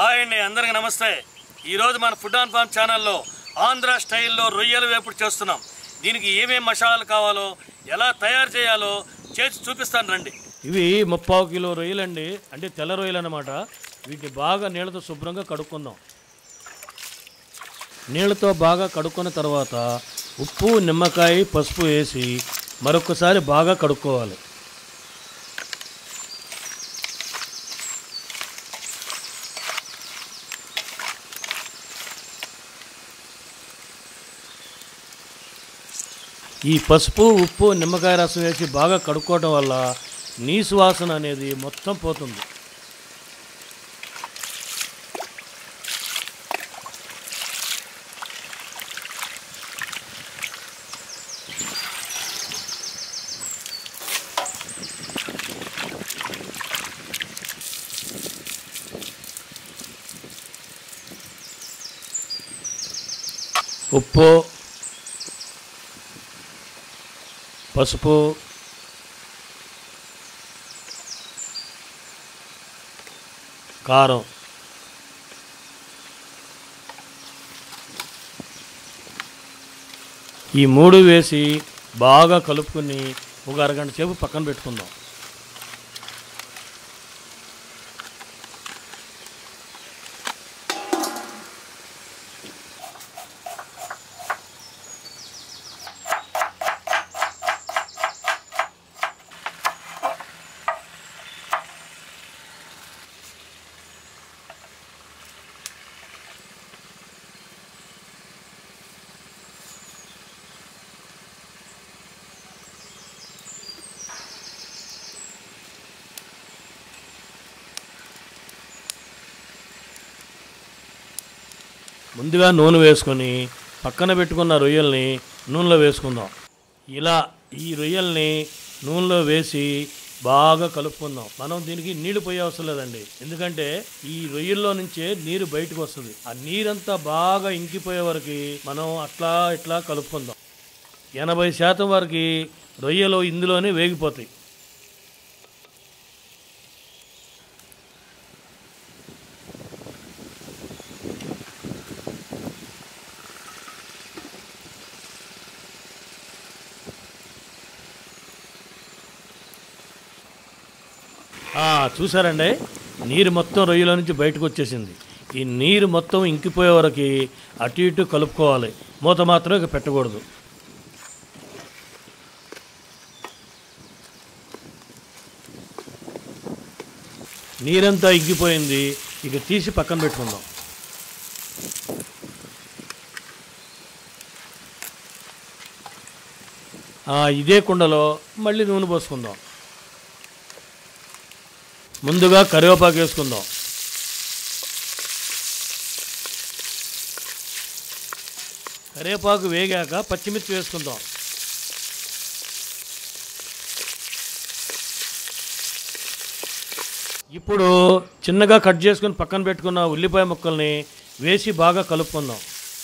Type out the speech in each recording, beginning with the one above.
hi అండి అందరికీ నమస్తే ఈరోజు మన ఫుడ్ ఆన్ ఫార్మ్ ఛానల్లో ఆంధ్ర స్టైల్లో రొయ్యల వేపుడు చేస్తున్నాం దీనికి ఏమేం మసాలాలు కావాలో ఎలా తయారు చేయాలో చేసి చూపిస్తాను రండి ఇవి ముప్పావు కిలో రొయ్యలండి అంటే తెల్ల రొయ్యలు అన్నమాట వీటిని బాగా నీళ్ళతో శుభ్రంగా కడుక్కుందాం నీళ్ళతో బాగా కడుక్కున్న తర్వాత ఉప్పు నిమ్మకాయ పసుపు వేసి మరొకసారి బాగా కడుక్కోవాలి ఈ పసుపు ఉప్పు నిమ్మకాయ రసం వేసి బాగా కడుక్కోవడం వల్ల నీసు వాసన అనేది మొత్తం పోతుంది ఉప్పు పసుపు కారం ఈ మూడు వేసి బాగా కలుపుకొని ఒక అరగంట సేపు పక్కన పెట్టుకుందాం ముందుగా నూనె వేసుకొని పక్కన పెట్టుకున్న రొయ్యల్ని నూనెలో వేసుకుందాం ఇలా ఈ రొయ్యల్ని నూనెలో వేసి బాగా కలుపుకుందాం మనం దీనికి నీళ్లు పోయే అవసరం లేదండి ఎందుకంటే ఈ రొయ్యల్లో నుంచే నీరు బయటకు వస్తుంది ఆ నీరంతా బాగా ఇంకిపోయే వరకు మనం అట్లా ఇట్లా కలుపుకుందాం ఎనభై శాతం వరకు రొయ్యలు ఇందులోనే వేగిపోతాయి ఆ, చూసారండి నీరు మొత్తం రొయ్యలో నుంచి బయటకు వచ్చేసింది ఈ నీరు మొత్తం ఇంకిపోయే వరకు అటు ఇటు కలుపుకోవాలి మూత మాత్రం ఇక పెట్టకూడదు నీరంతా ఇంకిపోయింది ఇక తీసి పక్కన పెట్టుకుందాం ఆ, ఇదే కుండలో మళ్ళీ నూనె పోసుకుందాం ముందుగా కరివేపాకు వేసుకుందాం కరివేపాకు వేగాక పచ్చిమిర్చి వేసుకుందాం ఇప్పుడు చిన్నగా కట్ చేసుకుని పక్కన పెట్టుకున్న ఉల్లిపాయ ముక్కల్ని వేసి బాగా కలుపుకుందాం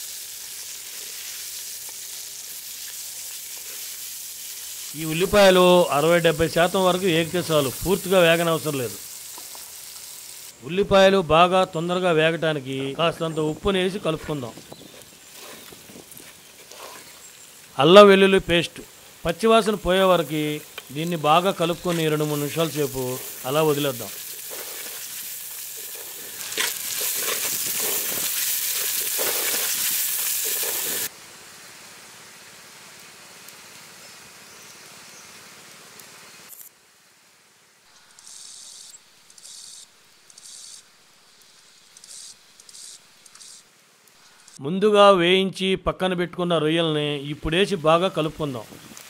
ఈ ఉల్లిపాయలు అరవై డెబ్బై శాతం వరకు వేగితే చాలు పూర్తిగా వేగనవసరం లేదు ఉల్లిపాయలు బాగా తొందరగా వేగటానికి కాస్తంత ఉప్పుని వేసి కలుపుకుందాం అల్లం వెల్లుల్లి పేస్ట్ పచ్చివాసన పోయే వరకు దీన్ని బాగా కలుపుకొని రెండు మూడు నిమిషాల సేపు అలా వదిలేద్దాం ముందుగా వేయించి పక్కన పెట్టుకున్న రొయ్యల్ని ఇప్పుడేసి బాగా కలుపుకుందాం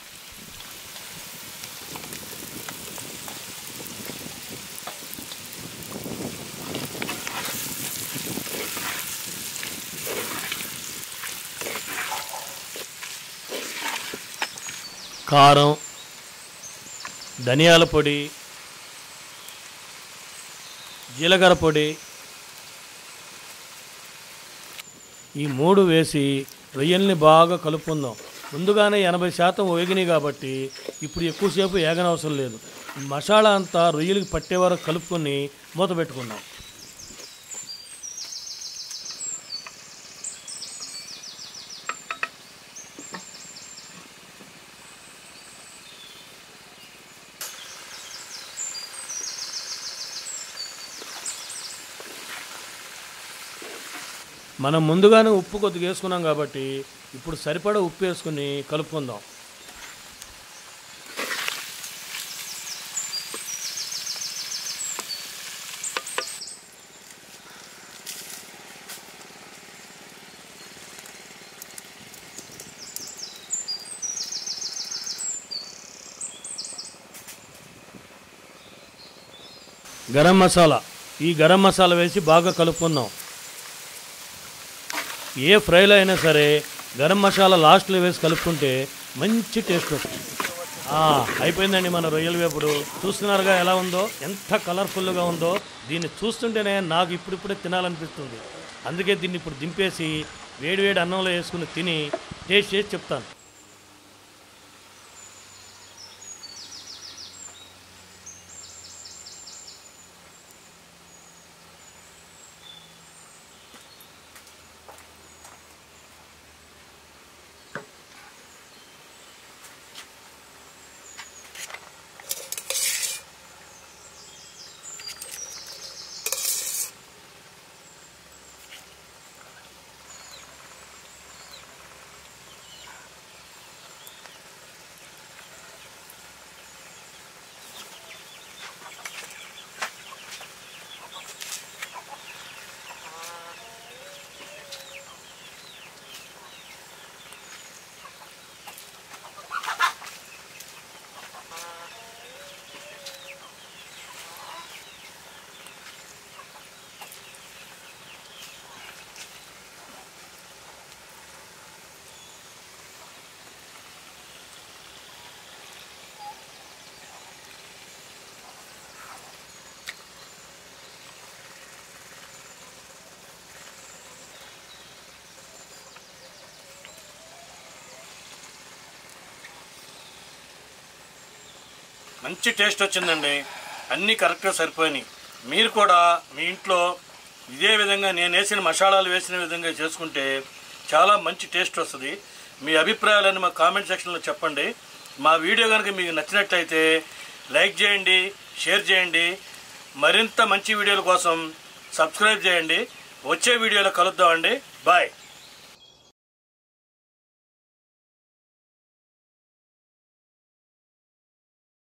కారం ధనియాల పొడి జీలకర్ర పొడి ఈ మూడు వేసి రొయ్యల్ని బాగా కలుపుకుందాం ముందుగానే ఎనభై శాతం వేగినాయి కాబట్టి ఇప్పుడు ఎక్కువసేపు ఏగనవసరం లేదు ఈ మసాలా అంతా రొయ్యలకి పట్టే వరకు కలుపుకొని మూత పెట్టుకుందాం మనం ముందుగానే ఉప్పు కొద్దిగా వేసుకున్నాం కాబట్టి ఇప్పుడు సరిపడా ఉప్పు వేసుకుని కలుపుకుందాం గరం మసాలా ఈ గరం మసాలా వేసి బాగా కలుపుకుందాం ఏ ఫ్రైలో అయినా సరే గరం మసాలా లాస్ట్లో వేసి కలుపుకుంటే మంచి టేస్ట్ వస్తుంది ఆ, అయిపోయిందండి మన రొయ్యల వేపుడు చూస్తున్నారుగా ఎలా ఉందో ఎంత కలర్ఫుల్గా ఉందో దీన్ని చూస్తుంటేనే నాకు ఇప్పుడిప్పుడే తినాలనిపిస్తుంది అందుకే దీన్ని ఇప్పుడు దింపేసి వేడివేడి అన్నంలో వేసుకుని తిని టేస్ట్ చేసి చెప్తాను మంచి టేస్ట్ వచ్చిందండి అన్నీ కరెక్ట్గా సరిపోయినాయి మీరు కూడా మీ ఇంట్లో ఇదే విధంగా నేను వేసిన మసాలాలు వేసిన విధంగా చేసుకుంటే చాలా మంచి టేస్ట్ వస్తుంది మీ అభిప్రాయాలను మా కామెంట్ సెక్షన్లో చెప్పండి మా వీడియో కనుక మీకు నచ్చినట్లయితే లైక్ చేయండి షేర్ చేయండి మరింత మంచి వీడియోల కోసం సబ్స్క్రైబ్ చేయండి వచ్చే వీడియోలో కలుద్దామండి బాయ్